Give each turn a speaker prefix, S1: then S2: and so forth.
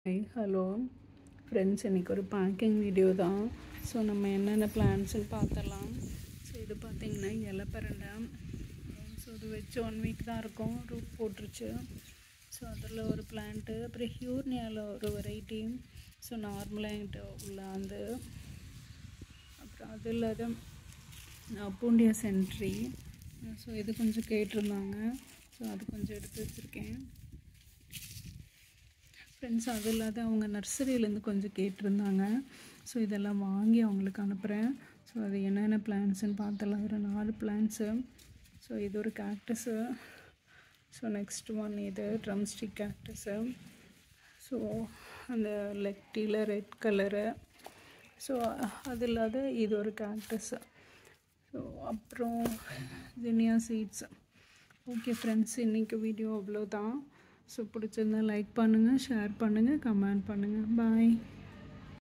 S1: high hello friends இன்றைக்கி ஒரு packing video தான் ஸோ நம்ம என்னென்ன பிளான்ஸ்னு பார்த்தலாம் ஸோ இது பார்த்திங்கன்னா இலப்பரண்டை ஸோ இது வச்சு ஒன் வீக் தான் இருக்கும் ரூட் போட்டுருச்சு ஸோ அதில் ஒரு பிளான்ட்டு அப்புறம் ஹியூர்னியாவில் ஒரு வெரைட்டி ஸோ நார்மலாக என்கிட்ட உள்ள அந்த அப்புறம் அது இல்லாத பூண்டியா சென்ட்ரி ஸோ இது கொஞ்சம் கேட்டிருந்தாங்க ஸோ அது கொஞ்சம் எடுத்து வச்சுருக்கேன் ஃப்ரெண்ட்ஸ் அது இல்லாத அவங்க நர்சரியிலேருந்து கொஞ்சம் கேட்டிருந்தாங்க ஸோ இதெல்லாம் வாங்கி அவங்களுக்கு அனுப்புகிறேன் ஸோ அது என்னென்ன பிளான்ஸுன்னு பார்த்தலாம் ஒரு நாலு பிளான்ஸு ஸோ இது ஒரு கேக்டஸு ஸோ நெக்ஸ்ட் ஒன் இது ட்ரம் ஸ்டிக் கேக்டஸு ஸோ அந்த லெக்டியில் ரெட் கலரு ஸோ அது இல்லாத இது ஒரு கேக்டஸு ஸோ அப்புறம் ஜெனியா சீட்ஸ் ஓகே ஃப்ரெண்ட்ஸ் இன்றைக்கி வீடியோ அவ்வளோதான் ஸோ பிடிச்சிருந்தா லைக் பண்ணுங்கள் ஷேர் பண்ணுங்கள் கமெண்ட் பண்ணுங்கள் பாய்